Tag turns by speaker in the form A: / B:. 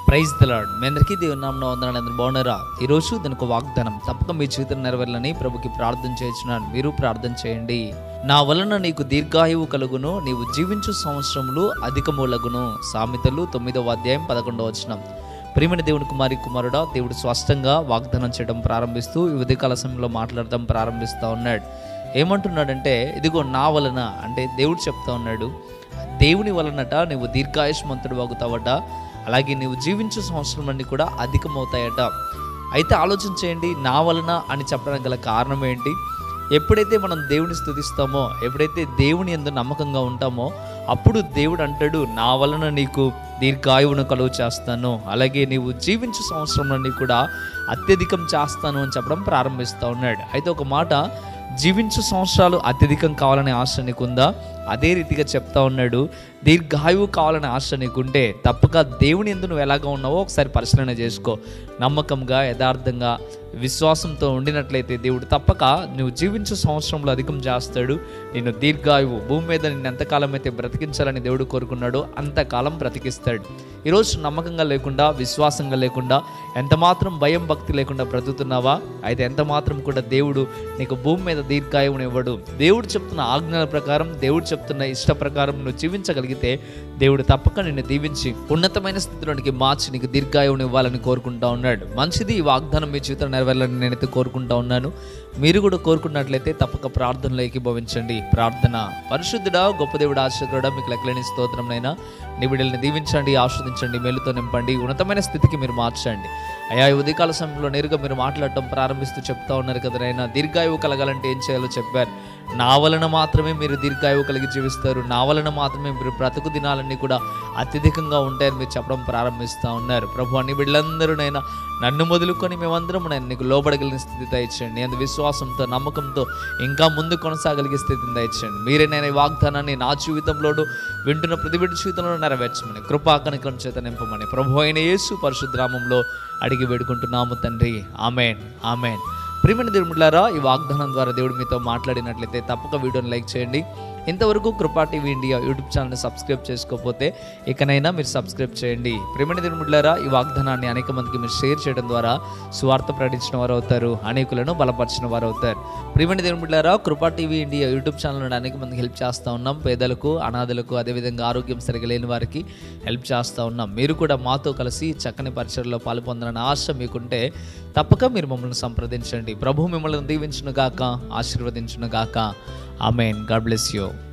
A: praise the Lord మీ అందరికీ దేవుని నామన వందనాలు అందరూ బాగున్నారా ఈరోజు దానికి వాగ్దానం తప్పక మీ జీవితం నెరవేరాలని ప్రభుకి ప్రార్థన చేయించున్నాను మీరు ప్రార్థన చేయండి నా వలన నీకు దీర్ఘాయువు కలుగును నీవు జీవించు సంవత్సరములు అధికములగును సామెతలు తొమ్మిదవ అధ్యాయం పదకొండవ వచనం ప్రియమైన దేవుని కుమారి కుమారుడా దేవుడు స్పష్టంగా వాగ్దానం చేయడం ప్రారంభిస్తూ ఈ ఉదయకాల సమయంలో మాట్లాడటం ప్రారంభిస్తూ ఉన్నాడు ఏమంటున్నాడంటే ఇదిగో నా వలన అంటే దేవుడు చెప్తా ఉన్నాడు దేవుని వలనట నువ్వు దీర్ఘాయుష్మంతుడు వాగుతావట అలాగే నీవు జీవించే సంవత్సరాలన్నీ కూడా అధికమవుతాయట అయితే ఆలోచన చేయండి నా వలన అని చెప్పడానికి గల కారణం ఏంటి ఎప్పుడైతే మనం దేవుని స్థుతిస్తామో ఎప్పుడైతే దేవుని ఎందు నమ్మకంగా ఉంటామో అప్పుడు దేవుడు అంటాడు నా వలన నీకు దీర్ఘాయువును కలుగు చేస్తాను అలాగే నీవు జీవించే సంవత్సరంలో కూడా అత్యధికం చేస్తాను అని చెప్పడం ప్రారంభిస్తూ ఉన్నాడు అయితే ఒక మాట జీవించు సంవత్సరాలు అత్యధికం కావాలనే ఆశ నీకుందా అదే రీతిగా చెప్తా ఉన్నాడు దీర్ఘాయువు కావాలనే ఆశ నీకుంటే తప్పక దేవుని ఎందు నువ్వు ఎలాగా ఉన్నావో ఒకసారి పరిశీలన చేసుకో నమ్మకంగా యథార్థంగా విశ్వాసంతో ఉండినట్లయితే దేవుడు తప్పక నువ్వు జీవించే సంవత్సరంలో అధికం చేస్తాడు నిన్ను దీర్ఘాయువు భూమి మీద నిన్ను ఎంతకాలం అయితే బ్రతికించాలని దేవుడు కోరుకున్నాడో అంతకాలం బ్రతికిస్తాడు ఈరోజు నమ్మకంగా లేకుండా విశ్వాసంగా లేకుండా ఎంత మాత్రం భయం భక్తి లేకుండా బ్రతుకుతున్నావా అయితే ఎంత మాత్రం కూడా దేవుడు నీకు భూమి మీద దీర్ఘాయువుని ఇవ్వడు దేవుడు చెప్తున్న ఆజ్ఞల ప్రకారం దేవుడు చెప్తున్న ఇష్ట ప్రకారం నువ్వు జీవించగలిగితే దేవుడు తప్పక నిన్ను దీవించి ఉన్నతమైన స్థితిలోనికి మార్చి నీకు దీర్ఘాయువుని ఇవ్వాలని కోరుకుంటా ఉన్నాడు మంచిది ఈ వాగ్దానం మీ జీవితం నెరవేరాలని నేనైతే కోరుకుంటా ఉన్నాను మీరు కూడా కోరుకున్నట్లయితే తప్పక ప్రార్థనలో ఏకీభవించండి ప్రార్థన పరిశుద్ధుడా గొప్ప దేవుడు ఆశ్రదుడా మీకు లెక్కలేని స్తోత్రంనైనా నీ బిడ్డల్ని దీవించండి ఆస్వాదించండి మేలుతో నింపండి ఉన్నతమైన స్థితికి మీరు మార్చండి అయా ఈ ఉదయకాల సమయంలో నేరుగా మీరు మాట్లాడటం ప్రారంభిస్తూ చెప్తా ఉన్నారు కదా నాయన దీర్ఘాయువు కలగాలంటే ఏం చేయాలో చెప్పారు నా వలన మాత్రమే మీరు దీర్ఘాయువు కలిగి జీవిస్తారు నా వలన మాత్రమే మీరు బ్రతుకు దినాలన్నీ కూడా అత్యధికంగా ఉంటాయని మీరు చెప్పడం ప్రారంభిస్తూ ఉన్నారు ప్రభు అన్ని బిడ్డలందరూ నైనా నన్ను మొదలుకొని మేమందరం నేను నీకు లోబడగలిగిన స్థితి దయచేయండి అందు విశ్వాసంతో నమ్మకంతో ఇంకా ముందు కొనసాగలిగే స్థితిని దయచేయండి మీరే నేను ఈ వాగ్దానాన్ని నా జీవితంలోను వింటున్న ప్రతి బిడ్డ జీవితంలో నెరవేర్చమని కృపా కనికరం చేత నింపమని ప్రభు అయిన యేసు పరిశుద్ధామంలో అడిగి వేడుకుంటున్నాము తండ్రి ఆమెన్ ఆమెన్ ప్రియమైన దేవుడులారా ఈ వాగ్దానం ద్వారా దేవుడు మీతో మాట్లాడినట్లయితే తప్పక వీడియోని లైక్ చేయండి ఇంతవరకు కృపా టీవీ ఇండియా యూట్యూబ్ ఛానల్ని సబ్స్క్రైబ్ చేసుకోకపోతే ఇకనైనా మీరు సబ్స్క్రైబ్ చేయండి ప్రియమైన దేవుడులారా ఈ వాగ్దానాన్ని అనేక మందికి మీరు షేర్ చేయడం ద్వారా సువార్త ప్రకటించిన వారు అవుతారు అనేకులను బలపరిచిన వారు అవుతారు ప్రియమైన దేవుడులారా కృపా టీవీ ఇండియా యూట్యూబ్ ఛానల్ నుండి అనేక మందికి హెల్ప్ చేస్తూ ఉన్నాం పేదలకు అనాథలకు అదేవిధంగా ఆరోగ్యం సరిగా లేని వారికి హెల్ప్ చేస్తూ ఉన్నాం మీరు కూడా మాతో కలిసి చక్కని పరిచయలో పాల్పొందాలని ఆశ మీకుంటే తప్పక మీరు మమ్మల్ని సంప్రదించండి ప్రభు మిమ్మల్ని దీవించును గాక ఆశీర్వదించును గాక ఆమెన్ గాడ్ బ్లెస్ యూ